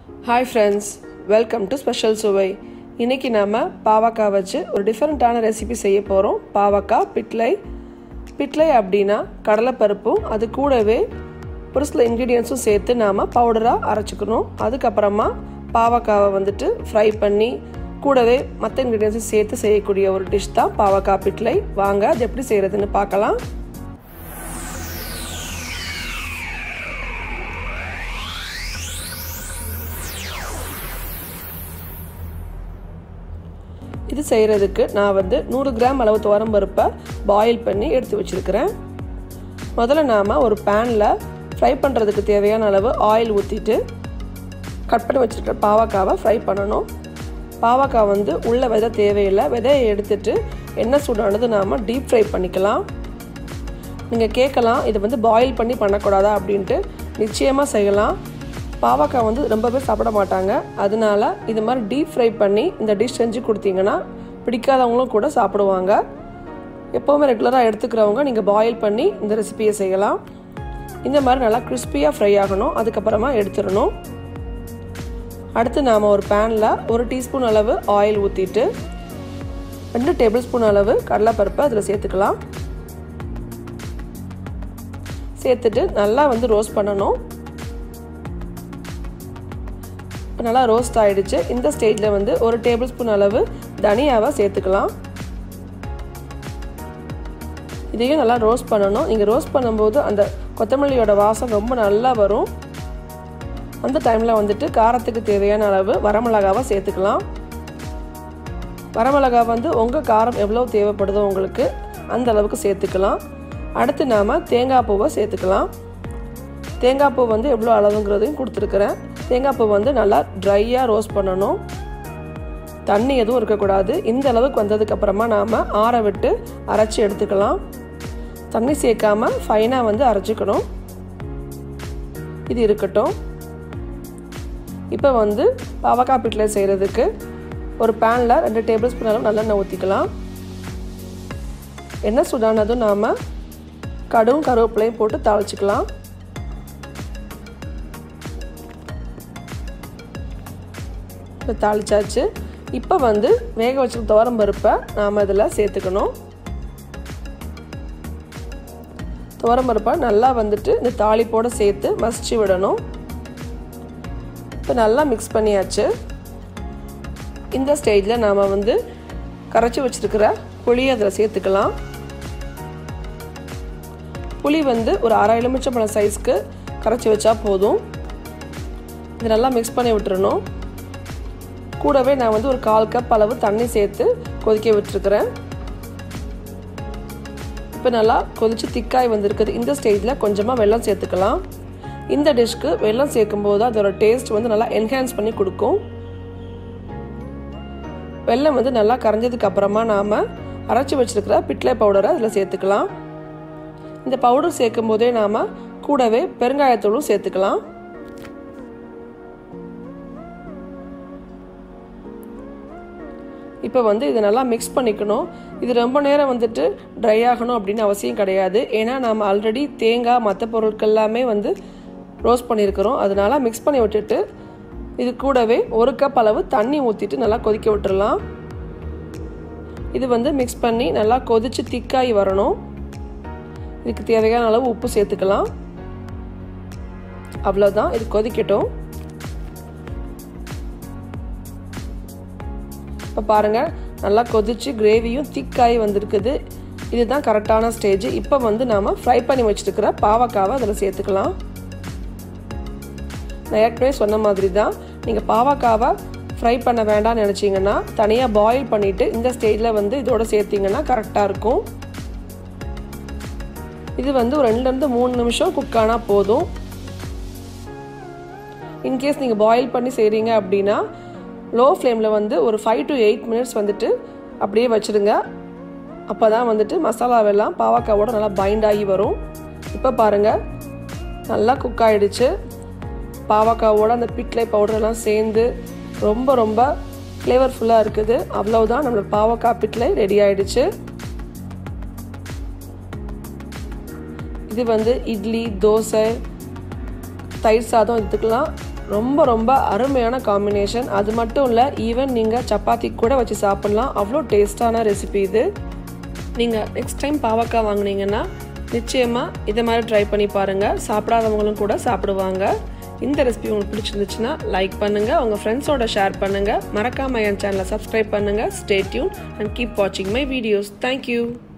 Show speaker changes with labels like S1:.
S1: hi friends welcome to special சுவை இன்றைக்கி நாம் பாவக்காய் வச்சு ஒரு டிஃப்ரெண்ட்டான ரெசிபி செய்ய போகிறோம் பாவக்காய் பிட்லை பிட்லை அப்படின்னா கடலைப்பருப்பும் அது கூடவே ஒரு சில இன்க்ரீடியன்ஸும் சேர்த்து நாம் பவுடராக அரைச்சிக்கணும் அதுக்கப்புறமா பாவக்காவை வந்துட்டு ஃப்ரை பண்ணி கூடவே மற்ற இன்க்ரீடியன்ஸும் சேர்த்து செய்யக்கூடிய ஒரு டிஷ் தான் பாவக்காய் பிட்லை வாங்க அது எப்படி செய்கிறதுன்னு பார்க்கலாம் இது செய்கிறதுக்கு நான் வந்து நூறு கிராம் அளவு துவரம் பருப்பை பாயில் பண்ணி எடுத்து வச்சுருக்கிறேன் முதல்ல நாம் ஒரு பேனில் ஃப்ரை பண்ணுறதுக்கு தேவையான அளவு ஆயில் ஊற்றிட்டு கட் பண்ணி வச்சுருக்க பாவக்காவை ஃப்ரை பண்ணணும் பாவக்காய் வந்து உள்ள விதை தேவையில்லை விதையை எடுத்துட்டு எண்ணெய் சூடானது நாம் டீப் ஃப்ரை பண்ணிக்கலாம் நீங்கள் கேட்கலாம் இது வந்து பாயில் பண்ணி பண்ணக்கூடாதா அப்படின்ட்டு நிச்சயமாக செய்யலாம் பாவக்காய் வந்து ரொம்பவே சாப்பிட மாட்டாங்க அதனால இது மாதிரி டீப் ஃப்ரை பண்ணி இந்த டிஷ் செஞ்சு கொடுத்தீங்கன்னா பிடிக்காதவங்களும் கூட சாப்பிடுவாங்க எப்போவுமே ரெகுலராக எடுத்துக்கிறவங்க நீங்கள் பாயில் பண்ணி இந்த ரெசிபியை செய்யலாம் இந்த மாதிரி நல்லா கிறிஸ்பியாக ஃப்ரை ஆகணும் அதுக்கப்புறமா எடுத்துடணும் அடுத்து நாம் ஒரு பேனில் ஒரு டீஸ்பூன் அளவு ஆயில் ஊற்றிட்டு ரெண்டு டேபிள் ஸ்பூன் அளவு கடலைப்பருப்பை அதில் சேர்த்துக்கலாம் சேர்த்துட்டு நல்லா வந்து ரோஸ்ட் பண்ணணும் நல்லா ரோஸ்ட் ஆகிடுச்சு இந்த ஸ்டேஜில் வந்து ஒரு டேபிள் ஸ்பூன் அளவு தனியாவை சேர்த்துக்கலாம் இதையும் நல்லா ரோஸ்ட் பண்ணணும் நீங்கள் ரோஸ்ட் பண்ணும்போது அந்த கொத்தமல்லியோட வாசம் ரொம்ப நல்லா வரும் அந்த டைமில் வந்துட்டு காரத்துக்கு தேவையான அளவு வரமிளகாவை சேர்த்துக்கலாம் வரமிளகா வந்து உங்கள் காரம் எவ்வளோ தேவைப்படுதோ உங்களுக்கு அந்த அளவுக்கு சேர்த்துக்கலாம் அடுத்து நாம் தேங்காய் பூவை சேர்த்துக்கலாம் தேங்காய் பூ வந்து எவ்வளோ அளவுங்கிறதையும் கொடுத்துருக்குறேன் தேங்காய் பூ வந்து நல்லா ட்ரையாக ரோஸ்ட் பண்ணணும் தண்ணி எதுவும் இருக்கக்கூடாது இந்த அளவுக்கு வந்ததுக்கப்புறமா நாம் ஆற விட்டு அரைச்சி எடுத்துக்கலாம் தண்ணி சேர்க்காமல் ஃபைனாக வந்து அரைச்சிக்கணும் இது இருக்கட்டும் இப்போ வந்து பாவக்காய் பிட்லை செய்கிறதுக்கு ஒரு பேனில் ரெண்டு டேபிள் ஸ்பூன் அளவு நல்லெண்ணெய் ஊற்றிக்கலாம் எண்ணெய் சுடானதும் நாம் கடுவும் கருவேப்பிலையும் போட்டு தாளிச்சிக்கலாம் இப்போ தாளிச்சாச்சு இப்போ வந்து வேக வச்ச துவரம் பருப்பை நாம் இதில் சேர்த்துக்கணும் துவரம் பருப்பை நல்லா வந்துட்டு இந்த தாளிப்போடு சேர்த்து மசிச்சு விடணும் இப்போ நல்லா மிக்ஸ் பண்ணியாச்சு இந்த ஸ்டேஜில் நாம் வந்து கரைச்சி வச்சுருக்கிற புளியை அதில் சேர்த்துக்கலாம் புளி வந்து ஒரு அரை எலுமிச்சம்பழம் சைஸ்க்கு கரைச்சி வச்சா போதும் இது நல்லா மிக்ஸ் பண்ணி விட்டுறணும் கூடவே நான் வந்து ஒரு கால் கப் அளவு தண்ணி சேர்த்து கொதிக்க விட்டுருக்குறேன் இப்போ நல்லா கொதித்து திக்காய் வந்திருக்குது இந்த ஸ்டேஜில் கொஞ்சமாக வெல்லம் சேர்த்துக்கலாம் இந்த டிஷ்க்கு வெல்லம் சேர்க்கும் போது அதோட டேஸ்ட் வந்து நல்லா என்ஹான்ஸ் பண்ணி கொடுக்கும் வெல்லம் வந்து நல்லா கரைஞ்சதுக்கு அப்புறமா நாம் அரைச்சி வச்சிருக்கிற பிட்லை பவுடரை அதில் சேர்த்துக்கலாம் இந்த பவுடர் சேர்க்கும் போதே நாம் கூடவே பெருங்காயத்தூளும் சேர்த்துக்கலாம் இப்போ வந்து இதை நல்லா மிக்ஸ் பண்ணிக்கணும் இது ரொம்ப நேரம் வந்துட்டு ட்ரை ஆகணும் அப்படின்னு அவசியம் கிடையாது ஏன்னா நம்ம ஆல்ரெடி தேங்காய் மற்ற பொருட்கள் எல்லாமே வந்து ரோஸ்ட் பண்ணியிருக்கிறோம் அதனால மிக்ஸ் பண்ணி விட்டுட்டு இது கூடவே ஒரு கப் அளவு தண்ணி ஊற்றிட்டு நல்லா கொதிக்க விட்டுறலாம் இது வந்து மிக்ஸ் பண்ணி நல்லா கொதித்து திக்காகி வரணும் இதுக்கு தேவையான அளவு உப்பு சேர்த்துக்கலாம் அவ்வளோதான் இது கொதிக்கட்டும் இப்போ பாருங்கள் நல்லா கொதிச்சு கிரேவியும் திக்காகி வந்திருக்குது இதுதான் கரெக்டான ஸ்டேஜ் இப்போ வந்து நாம் ஃப்ரை பண்ணி வச்சுருக்கிற பாவக்காவை அதில் சேர்த்துக்கலாம் நான் ஏற்கனவே சொன்ன மாதிரி தான் நீங்கள் பாவக்காவை ஃப்ரை பண்ண வேண்டாம்னு நினச்சிங்கன்னா தனியாக பாயில் பண்ணிவிட்டு இந்த ஸ்டேஜில் வந்து இதோட சேர்த்திங்கன்னா கரெக்டாக இருக்கும் இது வந்து ஒரு ரெண்டுலேருந்து மூணு நிமிஷம் குக் ஆனால் போதும் இன்கேஸ் நீங்கள் பாயில் பண்ணி செய்கிறீங்க அப்படின்னா லோ ஃப்ளேமில் வந்து ஒரு ஃபைவ் டு எயிட் மினிட்ஸ் வந்துட்டு அப்படியே வச்சுருங்க அப்போ தான் வந்துட்டு மசாலாவெல்லாம் பாவக்காவோட நல்லா பைண்ட் ஆகி வரும் இப்போ பாருங்கள் நல்லா குக் ஆகிடுச்சு பாவக்காவோட அந்த பிட்லை பவுடர்லாம் சேர்ந்து ரொம்ப ரொம்ப ஃப்ளேவர்ஃபுல்லாக இருக்குது அவ்வளவுதான் நம்மளோட பாவக்காய் பிட்லை ரெடி ஆகிடுச்சு இது வந்து இட்லி தோசை தயிர் சாதம் எடுத்துக்கலாம் ரொம்ப ரொம்ப அருமையான காம்பினேஷன் அது மட்டும் இல்லை ஈவன் நீங்கள் சப்பாத்தி கூட வச்சு சாப்பிட்லாம் அவ்வளோ டேஸ்டான ரெசிபி இது நீங்கள் நெக்ஸ்ட் டைம் பாவக்காய் வாங்கினீங்கன்னா நிச்சயமாக இதை மாதிரி ட்ரை பண்ணி பாருங்கள் சாப்பிடாதவங்களும் கூட சாப்பிடுவாங்க இந்த ரெசிபி உங்களுக்கு பிடிச்சிருந்துச்சுன்னா லைக் பண்ணுங்கள் உங்கள் ஃப்ரெண்ட்ஸோட ஷேர் பண்ணுங்கள் மறக்காமல் என் சேனலை சப்ஸ்கிரைப் பண்ணுங்கள் ஸ்டே டியூன் அண்ட் கீப் வாட்சிங் மை வீடியோஸ் தேங்க்யூ